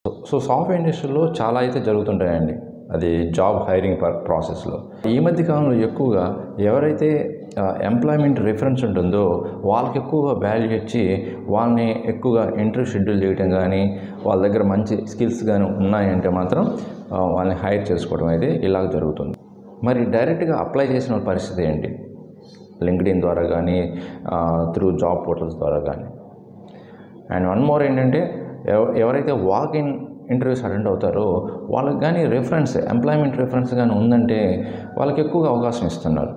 so software ఇండస్ట్రీలో చాలా అయితే జరుగుతుంటాయండి అది జాబ్ హైరింగ్ ప్రాసెస్లో ఈ మధ్య కాలంలో ఎక్కువగా ఎవరైతే ఎంప్లాయ్మెంట్ రిఫరెన్స్ ఉంటుందో వాళ్ళకి ఎక్కువగా వాల్యూ ఇచ్చి వాళ్ళని ఎక్కువగా ఇంటర్వ్యూ షెడ్యూల్ చేయడం కానీ వాళ్ళ దగ్గర మంచి స్కిల్స్ కానీ ఉన్నాయంటే మాత్రం ఆ, వాళ్ళని హైర్ చేసుకోవడం అయితే ఇలాగ జరుగుతుంది మరి డైరెక్ట్గా అప్లై చేసిన వాళ్ళ పరిస్థితి ఏంటి లింక్డ్ఇన్ ద్వారా కానీ త్రూ జాబ్ పోర్టల్స్ ద్వారా కానీ అండ్ వన్ మోర్ ఏంటంటే ఎవ- ఎవరైతే వాక్ ఇన్ ఇంటర్వ్యూస్ అటెండ్ అవుతారో వాళ్ళకి కానీ రిఫరెన్స్ ఎంప్లాయ్మెంట్ రిఫరెన్స్ కానీ ఉందంటే వాళ్ళకి ఎక్కువగా అవకాశం ఇస్తున్నారు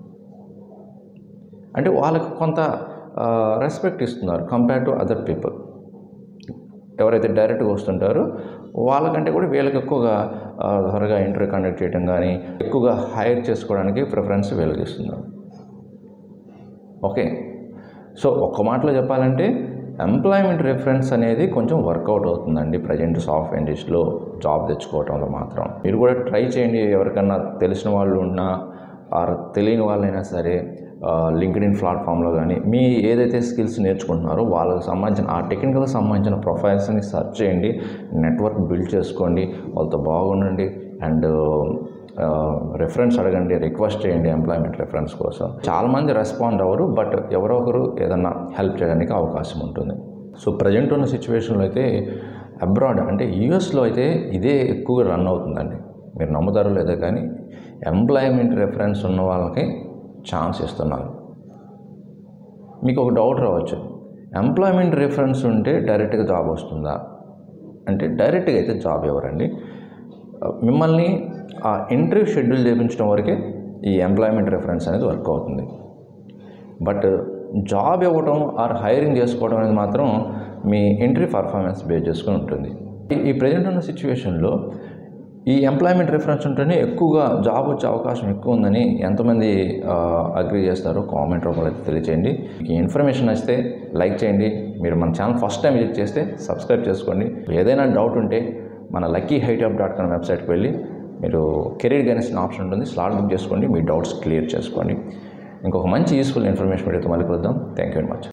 అంటే వాళ్ళకి కొంత రెస్పెక్ట్ ఇస్తున్నారు కంపేర్ టు అదర్ పీపుల్ ఎవరైతే డైరెక్ట్గా వస్తుంటారో వాళ్ళకంటే కూడా వీళ్ళకి ఎక్కువగా ఆ, త్వరగా ఇంటర్వ్యూ కండక్ట్ చేయడం కానీ ఎక్కువగా హైర్ చేసుకోవడానికి ప్రిఫరెన్స్ వీళ్ళకి ఇస్తున్నారు ఓకే సో ఒక్క మాటలో చెప్పాలంటే ఎంప్లాయ్మెంట్ రిఫరెన్స్ అనేది కొంచెం వర్కౌట్ అవుతుందండి ప్రజెంట్ సాఫ్ట్వేర్ ఇండస్ట్రీలో జాబ్ తెచ్చుకోవడంలో మాత్రం మీరు కూడా ట్రై చేయండి ఎవరికన్నా తెలిసిన వాళ్ళు ఉన్నా ఆర్ తెలియని వాళ్ళైనా సరే లింక్డ్ ఇన్ ప్లాట్ఫామ్లో కానీ మీ ఏదైతే స్కిల్స్ నేర్చుకుంటున్నారో వాళ్ళకి సంబంధించిన ఆ టెక్నికల్ సంబంధించిన ప్రొఫైల్స్ని సెర్చ్ చేయండి నెట్వర్క్ బిల్డ్ చేసుకోండి వాళ్ళతో బాగుండండి అండ్ రెఫరెన్స్ అడగండి రిక్వెస్ట్ చేయండి ఎంప్లాయ్మెంట్ రెఫరెన్స్ కోసం చాలామంది రెస్పాండ్ అవ్వరు బట్ ఎవరో ఒకరు ఏదన్నా హెల్ప్ చేయడానికి అవకాశం ఉంటుంది సో ప్రజెంట్ ఉన్న సిచ్యువేషన్లో అయితే అబ్రాడ్ అంటే యూఎస్లో అయితే ఇదే ఎక్కువగా రన్ అవుతుందండి మీరు నమ్ముతారో లేదో కానీ ఎంప్లాయ్మెంట్ రెఫరెన్స్ ఉన్న వాళ్ళకి ఛాన్స్ ఇస్తున్నారు మీకు ఒక డౌట్ రావచ్చు ఎంప్లాయ్మెంట్ రిఫరెన్స్ ఉంటే డైరెక్ట్గా జాబ్ వస్తుందా అంటే డైరెక్ట్గా అయితే జాబ్ ఎవరండి మిమ్మల్ని ఆ ఇంటర్వ్యూ షెడ్యూల్ చేయించడం వరకే ఈ ఎంప్లాయ్మెంట్ రిఫరెన్స్ అనేది వర్క్ అవుతుంది బట్ జాబ్ ఇవ్వటం ఆర్ హైరింగ్ చేసుకోవడం అనేది మాత్రం మీ ఎంట్రీ పర్ఫార్మెన్స్ బేస్ చేసుకుని ఉంటుంది ఈ- ఈ ప్రజెంట్ ఉన్న సిచ్యువేషన్లో ఈ ఎంప్లాయ్మెంట్ రిఫరెన్స్ ఉంటేనే ఎక్కువగా జాబ్ వచ్చే అవకాశం ఎక్కువ ఉందని ఎంతమంది అగ్రి చేస్తారో కామెంట్ రూపంలో అయితే తెలియచేయండి మీకు ఈ ఇన్ఫర్మేషన్ నచ్చితే లైక్ చేయండి మీరు మన ఛానల్ ఫస్ట్ టైం విజిట్ చేస్తే సబ్స్క్రైబ్ చేసుకోండి ఏదైనా డౌట్ ఉంటే మన లక్కీ హైటప్ డాట్ కామ్ వెబ్సైట్కి వెళ్ళి మీరు కెరీర్ గైనెస్ ఆప్షన్ ఉంటుంది స్లాట్ బుక్ చేసుకోండి మీ డౌట్స్ క్లియర్ చేసుకోండి ఇంకొక మంచి యూస్ఫుల్ ఇన్ఫర్మేషన్ వీడియోతో మళ్ళీ కలుద్దాం థ్యాంక్ యూ వెరీ మచ్